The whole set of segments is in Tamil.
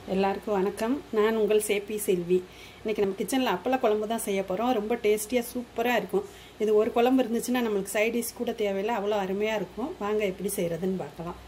எல்லாருக்கும் வணக்கம் நான் உங்கள் சேப்பி செல்வி இன்றைக்கி நம்ம கிச்சனில் அப்பள குழம்பு தான் செய்ய போகிறோம் ரொம்ப டேஸ்டியாக சூப்பராக இருக்கும் இது ஒரு குழம்பு இருந்துச்சுன்னா நம்மளுக்கு சைடிஷ் கூட தேவையில்லை அவ்வளோ அருமையாக இருக்கும் வாங்க எப்படி செய்கிறதுன்னு பார்க்கலாம்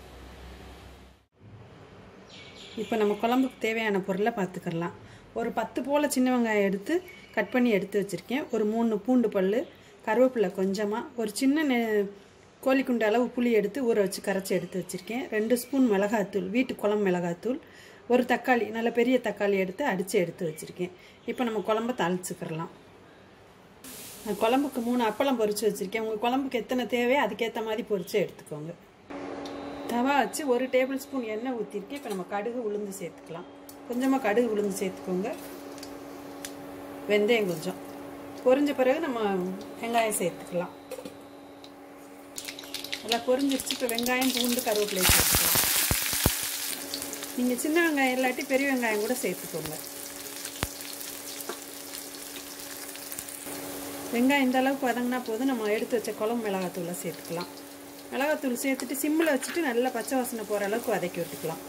இப்போ நம்ம குழம்புக்கு தேவையான பொருளை பார்த்துக்கலாம் ஒரு பத்து போல் சின்ன வெங்காயம் எடுத்து கட் பண்ணி எடுத்து வச்சுருக்கேன் ஒரு மூணு பூண்டு பல் கருவேப்பிலை கொஞ்சமாக ஒரு சின்ன நெ- கோழிக்குண்டு அளவு புளி எடுத்து ஊற வச்சு கரைச்சி எடுத்து வச்சுருக்கேன் ரெண்டு ஸ்பூன் மிளகாத்தூள் வீட்டு குழம்பு மிளகாத்தூள் ஒரு தக்காளி நல்ல பெரிய தக்காளி எடுத்து அடித்து எடுத்து வச்சுருக்கேன் இப்போ நம்ம குழம்ப தாளிச்சுக்கிறலாம் நான் குழம்புக்கு மூணு அப்பளம் பொரிச்சு வச்சுருக்கேன் உங்கள் குழம்புக்கு எத்தனை தேவையோ அதுக்கேற்ற மாதிரி பொரிச்சு எடுத்துக்கோங்க தவா வச்சு ஒரு டேபிள் ஸ்பூன் எண்ணெய் ஊற்றிருக்கேன் இப்போ நம்ம கடுகு உளுந்து சேர்த்துக்கலாம் கொஞ்சமாக கடுகு உளுந்து சேர்த்துக்கோங்க வெந்தயம் கொஞ்சம் பொரிஞ்ச பிறகு நம்ம வெங்காயம் சேர்த்துக்கலாம் நல்லா பொரிஞ்சிருச்சு இப்போ வெங்காயம் பூண்டு கருவேப்பிலை சேர்த்துக்கலாம் நீங்கள் சின்ன வெங்காயம் இல்லாட்டி பெரிய வெங்காயம் கூட சேர்த்துக்கோங்க வெங்காயம் இந்த அளவுக்கு வதங்கினா போதும் நம்ம எடுத்து வச்ச குழம்பு மிளகாத்தூளை சேர்த்துக்கலாம் மிளகாத்தூள் சேர்த்துட்டு சிம்மில் வச்சுட்டு நல்லா பச்சை வாசனை போகிற அளவுக்கு வதக்கி விட்டுக்கலாம்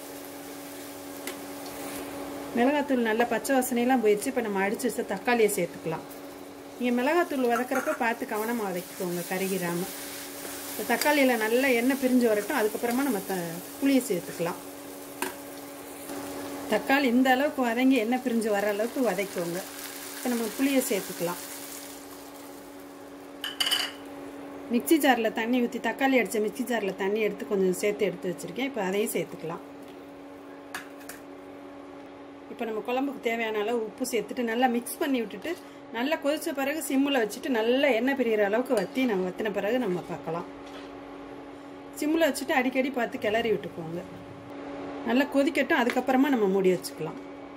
மிளகாத்தூள் நல்லா பச்சை வாசனையெல்லாம் போயிடுச்சு இப்போ நம்ம அடிச்சு வச்ச தக்காளியை சேர்த்துக்கலாம் நீங்கள் மிளகாத்தூள் வதக்கிறப்ப பார்த்து கவனமாக வதக்கிக்கோங்க கருகிராமல் இப்போ தக்காளியில் நல்லா எண்ணெய் பிரிஞ்சு வரட்டும் அதுக்கப்புறமா நம்ம த புளியை சேர்த்துக்கலாம் தக்காளி இந்த அளவுக்கு வதங்கி எண்ணெய் பிரிஞ்சு வர அளவுக்கு வதக்கிக்கோங்க இப்போ நம்ம புளியை சேர்த்துக்கலாம் மிக்சி ஜாரில் தண்ணி ஊற்றி தக்காளி அடித்த மிக்சி ஜாரில் தண்ணி எடுத்து கொஞ்சம் சேர்த்து எடுத்து வச்சுருக்கேன் இப்போ அதையும் சேர்த்துக்கலாம் இப்போ நம்ம குழம்புக்கு தேவையான அளவு உப்பு சேர்த்துட்டு நல்லா மிக்ஸ் பண்ணி விட்டுட்டு நல்லா கொதிச்ச பிறகு சிம்மில் வச்சுட்டு நல்லா எண்ணெய் பிரிகிற அளவுக்கு வற்றி நம்ம வற்றின பிறகு நம்ம பார்க்கலாம் சிம்மில் வச்சுட்டு அடிக்கடி பார்த்து கிளறி விட்டுக்கோங்க நல்லா கொதிக்கட்டும் அதுக்கப்புறமா நம்ம மூடி வச்சுக்கலாம்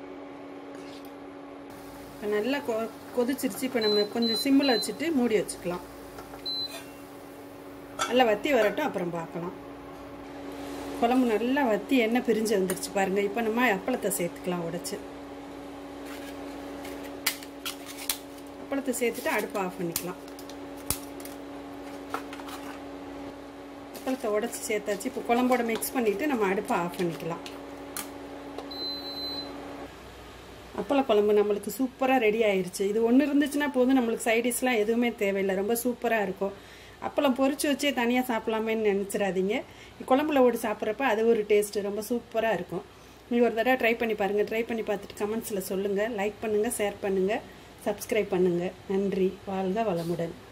இப்போ நல்லா கொ கொதிச்சிருச்சு இப்போ நம்ம கொஞ்சம் சிம்மில் வச்சுட்டு மூடி வச்சுக்கலாம் நல்லா வத்தி வரட்டும் அப்புறம் பார்க்கலாம் குழம்பு நல்லா வத்தி எண்ணெய் பிரிஞ்சு வந்துருச்சு பாருங்க இப்போ நம்ம அப்பளத்தை சேர்த்துக்கலாம் உடைச்சு அப்பளத்தை சேர்த்துட்டு அடுப்பை ஆஃப் பண்ணிக்கலாம் அப்பளத்தை உடச்சி சேர்த்தாச்சு இப்போ குழம்போட மிக்ஸ் பண்ணிட்டு நம்ம அடுப்பை ஆஃப் பண்ணிக்கலாம் அப்பள குழம்பு நம்மளுக்கு சூப்பராக ரெடி ஆயிருச்சு இது ஒன்று இருந்துச்சுன்னா போதும் நம்மளுக்கு சைடிஷ்லாம் எதுவுமே தேவையில்லை ரொம்ப சூப்பராக இருக்கும் அப்பளம் பொரிச்சு வச்சே தனியாக சாப்பிட்லாமேன்னு நினச்சிடாதீங்க குழம்புல ஓடி சாப்பிட்றப்ப அது ஒரு டேஸ்ட்டு ரொம்ப சூப்பராக இருக்கும் நீங்கள் ஒரு தடவை ட்ரை பண்ணி பாருங்கள் ட்ரை பண்ணி பார்த்துட்டு கமெண்ட்ஸில் சொல்லுங்கள் லைக் பண்ணுங்கள் ஷேர் பண்ணுங்கள் சப்ஸ்கிரைப் பண்ணுங்கள் நன்றி வாழ்க வளமுடன்